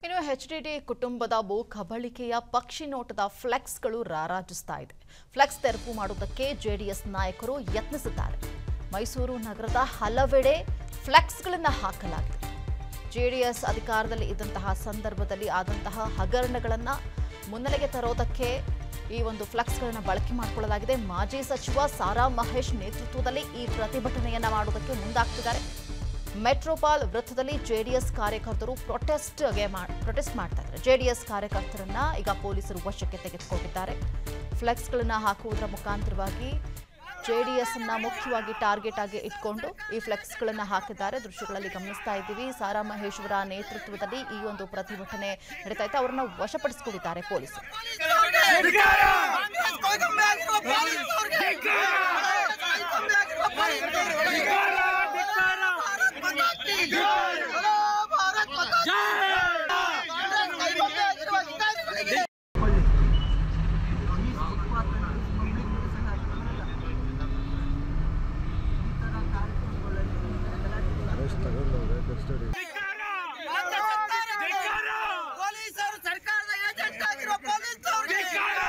ಇನ್ನು ಎಚ್ಡಿಡಿ ಕುಟುಂಬದ ಭೂ ಕಬಳಿಕೆಯ ಪಕ್ಷಿ ನೋಟದ ಫ್ಲೆಕ್ಸ್ಗಳು ರಾರಾಜಿಸ್ತಾ ಇದೆ ಫ್ಲೆಕ್ಸ್ ತೆರಪು ಮಾಡುವುದಕ್ಕೆ ಜೆಡಿಎಸ್ ನಾಯಕರು ಯತ್ನಿಸಿದ್ದಾರೆ ಮೈಸೂರು ನಗರದ ಹಲವೆಡೆ ಫ್ಲೆಕ್ಸ್ಗಳನ್ನು ಹಾಕಲಾಗಿದೆ ಜೆಡಿಎಸ್ ಅಧಿಕಾರದಲ್ಲಿ ಇದ್ದಂತಹ ಸಂದರ್ಭದಲ್ಲಿ ಆದಂತಹ ಹಗರಣಗಳನ್ನು ಮುನ್ನೆಲೆಗೆ ತರೋದಕ್ಕೆ ಈ ಒಂದು ಫ್ಲೆಕ್ಸ್ಗಳನ್ನು ಬಳಕೆ ಮಾಡಿಕೊಳ್ಳಲಾಗಿದೆ ಮಾಜಿ ಸಚಿವ ಸಾರಾ ಮಹೇಶ್ ನೇತೃತ್ವದಲ್ಲಿ ಈ ಪ್ರತಿಭಟನೆಯನ್ನ ಮಾಡುವುದಕ್ಕೆ ಮುಂದಾಗ್ತಿದ್ದಾರೆ ಮೆಟ್ರೋಪಾಲ್ ವೃತ್ತದಲ್ಲಿ ಜೆಡಿಎಸ್ ಕಾರ್ಯಕರ್ತರು ಪ್ರೊಟೆಸ್ಟ್ಗೆ ಪ್ರೊಟೆಸ್ಟ್ ಮಾಡ್ತಾ ಇದ್ದಾರೆ ಜೆಡಿಎಸ್ ಕಾರ್ಯಕರ್ತರನ್ನ ಈಗ ಪೊಲೀಸರು ವಶಕ್ಕೆ ತೆಗೆದುಕೊಂಡಿದ್ದಾರೆ ಫ್ಲೆಕ್ಸ್ಗಳನ್ನ ಹಾಕುವುದರ ಮುಖಾಂತರವಾಗಿ ಜೆಡಿಎಸ್ ಅನ್ನ ಮುಖ್ಯವಾಗಿ ಟಾರ್ಗೆಟ್ ಆಗಿ ಇಟ್ಕೊಂಡು ಈ ಫ್ಲೆಕ್ಸ್ಗಳನ್ನ ಹಾಕಿದ್ದಾರೆ ದೃಶ್ಯಗಳಲ್ಲಿ ಗಮನಿಸ್ತಾ ಇದ್ದೀವಿ ಸಾರಾ ಮಹೇಶ್ವರ ನೇತೃತ್ವದಲ್ಲಿ ಈ ಒಂದು ಪ್ರತಿಭಟನೆ ನಡೀತಾ ಇತ್ತು ಅವರನ್ನ ವಶಪಡಿಸಿಕೊಂಡಿದ್ದಾರೆ ಪೊಲೀಸರು ಅರೆಸ್ಟ್ ತಗೊಂಡವ್ರೆ ಕಸ್ಟಡಿ ಪೊಲೀಸರು ಸರ್ಕಾರದ ಏಜೆಂಟ್ ಆಗಿರೋ ಪೊಲೀಸರಿಗೆ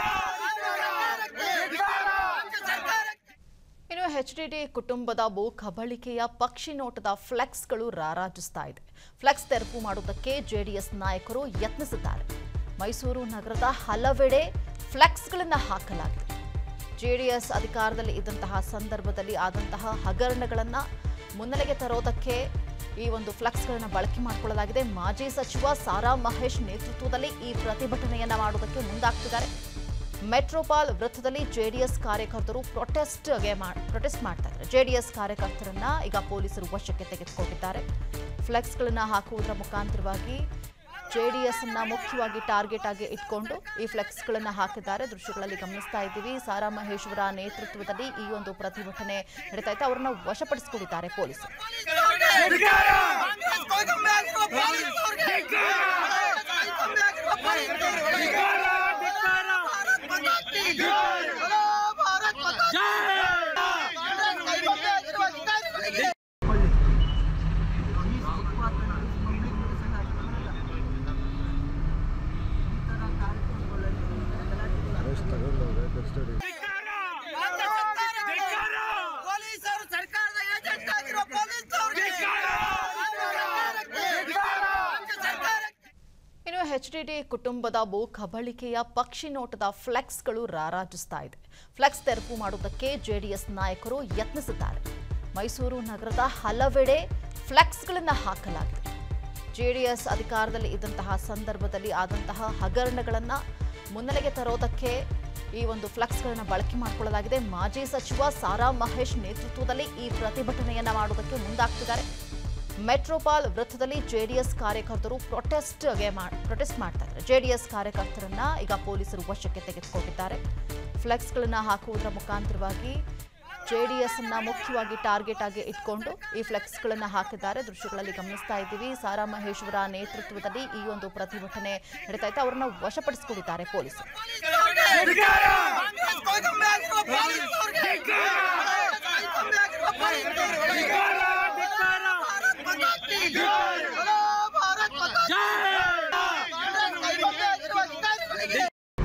ಸರ್ಕಾರಕ್ಕೆ ಇನ್ನು ಎಚ್ಡಿಡಿ ಕುಟುಂಬದ ಭೂ ಕಬಳಿಕೆಯ ಪಕ್ಷಿ ನೋಟದ ಫ್ಲೆಕ್ಸ್ಗಳು ರಾರಾಜಿಸ್ತಾ ಇದೆ ಫ್ಲೆಕ್ಸ್ ತೆರಪು ಮಾಡುವುದಕ್ಕೆ ಜೆಡಿಎಸ್ ನಾಯಕರು ಯತ್ನಿಸಿದ್ದಾರೆ ಮೈಸೂರು ನಗರದ ಹಲವೆಡೆ ಫ್ಲೆಕ್ಸ್ಗಳನ್ನು ಹಾಕಲಾಗಿದೆ ಜೆಡಿಎಸ್ ಅಧಿಕಾರದಲ್ಲಿ ಇದ್ದಂತಹ ಸಂದರ್ಭದಲ್ಲಿ ಆದಂತಹ ಹಗರಣಗಳನ್ನು ಮುನ್ನೆಲೆಗೆ ತರೋದಕ್ಕೆ ಈ ಒಂದು ಫ್ಲೆಕ್ಸ್ಗಳನ್ನು ಬಳಕೆ ಮಾಡಿಕೊಳ್ಳಲಾಗಿದೆ ಮಾಜಿ ಸಚಿವ ಸಾರಾ ಮಹೇಶ್ ನೇತೃತ್ವದಲ್ಲಿ ಈ ಪ್ರತಿಭಟನೆಯನ್ನ ಮಾಡುವುದಕ್ಕೆ ಮುಂದಾಗ್ತಿದ್ದಾರೆ ಮೆಟ್ರೋಪಾಲ್ ವೃತ್ತದಲ್ಲಿ ಜೆಡಿಎಸ್ ಕಾರ್ಯಕರ್ತರು ಪ್ರೊಟೆಸ್ಟ್ಗೆ ಪ್ರೊಟೆಸ್ಟ್ ಮಾಡ್ತಾ ಇದ್ದಾರೆ ಜೆಡಿಎಸ್ ಕಾರ್ಯಕರ್ತರನ್ನ ಈಗ ಪೊಲೀಸರು ವಶಕ್ಕೆ ತೆಗೆದುಕೊಂಡಿದ್ದಾರೆ ಫ್ಲೆಕ್ಸ್ಗಳನ್ನ ಹಾಕುವುದರ ಮುಖಾಂತರವಾಗಿ ಜೆಡಿಎಸ್ ಅನ್ನ ಮುಖ್ಯವಾಗಿ ಟಾರ್ಗೆಟ್ ಆಗಿ ಇಟ್ಕೊಂಡು ಈ ಫ್ಲೆಕ್ಸ್ಗಳನ್ನ ಹಾಕಿದ್ದಾರೆ ದೃಶ್ಯಗಳಲ್ಲಿ ಗಮನಿಸ್ತಾ ಇದ್ದೀವಿ ಸಾರಾ ಮಹೇಶ್ವರ ನೇತೃತ್ವದಲ್ಲಿ ಈ ಒಂದು ಪ್ರತಿಭಟನೆ ನಡೀತಾ ಇತ್ತು ಅವರನ್ನ ವಶಪಡಿಸಿಕೊಂಡಿದ್ದಾರೆ ಪೊಲೀಸರು ಕಾಂಗ್ರೆಸ್ ಕೊಯ್ಗೊಂಬೆ ಆಗಿರೋ ಪೊಲೀಸರಿಗೆ ಕೊಯ್ಗೊಂಬೆ ಆಗಿರೋ ಪೊಲೀಸರಿಗೆ ಭಾರತ್ ಮಾತಾ ಕಿ ಜೈ ಹಲೋ ಭಾರತ್ ಮಾತಾ ಕಿ ಜೈ ಕಾಂಗ್ರೆಸ್ ಕೊಯ್ಗೊಂಬೆ ಆಗಿರೋ ಅಧಿಕಾರಿಗಳಿಗೆ ಅರೆಸ್ಟ್ ತಗೊಂಡವ್ರೆ ಕಸ್ಟಡಿ ರಾಜ್ಯ ಸರ್ಕಾರಕ್ಕೆ ಪೊಲೀಸರು ಸರ್ಕಾರದ ಏಜೆಂಟ್ ಆಗಿರೋ ಪೊಲೀಸರಿಗೆ ರಾಜ್ಯ ಸರ್ಕಾರಕ್ಕೆ ಇನ್ನು ಎಚ್ಡಿಡಿ ಕುಟುಂಬದ ಭೂ ಕಬಳಿಕೆಯ ಪಕ್ಷಿ ನೋಟದ ಫ್ಲೆಕ್ಸ್ಗಳು ರಾರಾಜಿಸ್ತಾ ಇದೆ ಫ್ಲೆಕ್ಸ್ ತೆರಪು ಮಾಡುವುದಕ್ಕೆ ಜೆಡಿಎಸ್ ನಾಯಕರು ಯತ್ನಿಸಿದ್ದಾರೆ ಮೈಸೂರು ನಗರದ ಹಲವೆಡೆ ಫ್ಲೆಕ್ಸ್ಗಳನ್ನು ಹಾಕಲಾಗಿದೆ ಜೆಡಿಎಸ್ ಅಧಿಕಾರದಲ್ಲಿ ಇದ್ದಂತಹ ಸಂದರ್ಭದಲ್ಲಿ ಆದಂತಹ ಹಗರಣಗಳನ್ನು ಮುನ್ನೆಲೆಗೆ ತರೋದಕ್ಕೆ ಈ ಒಂದು ಫ್ಲೆಕ್ಸ್ಗಳನ್ನು ಬಳಕೆ ಮಾಡಿಕೊಳ್ಳಲಾಗಿದೆ ಮಾಜಿ ಸಚಿವ ಸಾರಾ ಮಹೇಶ್ ನೇತೃತ್ವದಲ್ಲಿ ಈ ಪ್ರತಿಭಟನೆಯನ್ನ ಮಾಡುವುದಕ್ಕೆ ಮುಂದಾಗ್ತಿದ್ದಾರೆ ಮೆಟ್ರೋಪಾಲ್ ವೃತ್ತದಲ್ಲಿ ಜೆಡಿಎಸ್ ಕಾರ್ಯಕರ್ತರು ಪ್ರೊಟೆಸ್ಟ್ಗೆ ಪ್ರೊಟೆಸ್ಟ್ ಮಾಡ್ತಾ ಇದ್ದಾರೆ ಜೆಡಿಎಸ್ ಕಾರ್ಯಕರ್ತರನ್ನ ಈಗ ಪೊಲೀಸರು ವಶಕ್ಕೆ ತೆಗೆದುಕೊಂಡಿದ್ದಾರೆ ಫ್ಲೆಕ್ಸ್ಗಳನ್ನ ಹಾಕುವುದರ ಮುಖಾಂತರವಾಗಿ ಜೆಡಿಎಸ್ ಅನ್ನ ಮುಖ್ಯವಾಗಿ ಟಾರ್ಗೆಟ್ ಆಗಿ ಇಟ್ಕೊಂಡು ಈ ಫ್ಲೆಕ್ಸ್ಗಳನ್ನ ಹಾಕಿದ್ದಾರೆ ದೃಶ್ಯಗಳಲ್ಲಿ ಗಮನಿಸ್ತಾ ಇದ್ದೀವಿ ಸಾರಾ ಮಹೇಶ್ವರ ನೇತೃತ್ವದಲ್ಲಿ ಈ ಒಂದು ಪ್ರತಿಭಟನೆ ನಡೀತಾ ಇತ್ತು ಅವರನ್ನ ವಶಪಡಿಸಿಕೊಂಡಿದ್ದಾರೆ ಪೊಲೀಸರು ಕಾಂಗ್ರೆಸ್ ಕೊಯ್ಗೊಂಬೆ ಆಗಿರೋ ಪೊಲೀಸರಿಗೆ ಕೊಯ್ಗೊಂಬೆ ಆಗಿರೋ ಪೊಲೀಸರಿಗೆ ಭಾರತ್ ಮಾತಾ ಕಿ ಜೈ ಹಲೋ ಭಾರತ್ ಮಾತಾ ಕಿ ಜೈ ಕಾಂಗ್ರೆಸ್ ಕೊಯ್ಗೊಂಬೆ ಆಗಿರೋ ಅಧಿಕಾರಿಗಳಿಗೆ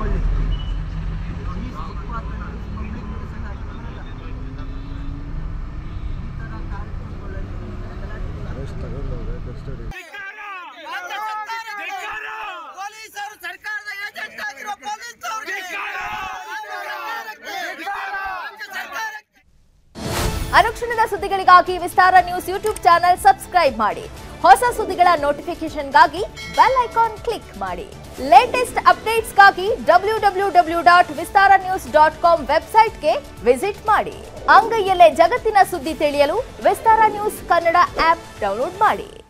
ಅರೆಸ್ಟ್ ತಗೊಂಡವ್ರೆ ಕಸ್ಟಡಿ ರಾಜ್ಯ ಸರ್ಕಾರಕ್ಕೆ ಪೊಲೀಸರು ಸರ್ಕಾರದ ಏಜೆಂಟ್ ಆಗಿರೋ ಪೊಲೀಸರಿಗೆ ರಾಜ್ಯ ಸರ್ಕಾರಕ್ಕೆ ಅನುಕ್ಷಣದ ಸುದ್ದಿಗಳಿಗಾಗಿ Vistara news YouTube channel subscribe ಮಾಡಿ ಹೊಸ ಸುದ್ದಿಗಳ ನೋಟಿಫಿಕೇಶನ್ಗಾಗಿ ಬೆಲ್ ಐಕಾನ್ ಕ್ಲಿಕ್ ಮಾಡಿ ಲೇಟೆಸ್ಟ್ ಅಪ್ಡೇಟ್ಸ್ಗಾಗಿ W W W dot Vistara news dot com ವೆಬ್ಸೈಟ್ಗೆ ವಿಸಿಟ್ ಮಾಡಿ ಅಂಗೈಯಲ್ಲೇ ಜಗತ್ತಿನ ಸುದ್ದಿ ತಿಳಿಯಲು Vistara news Kannada app download ಮಾಡಿ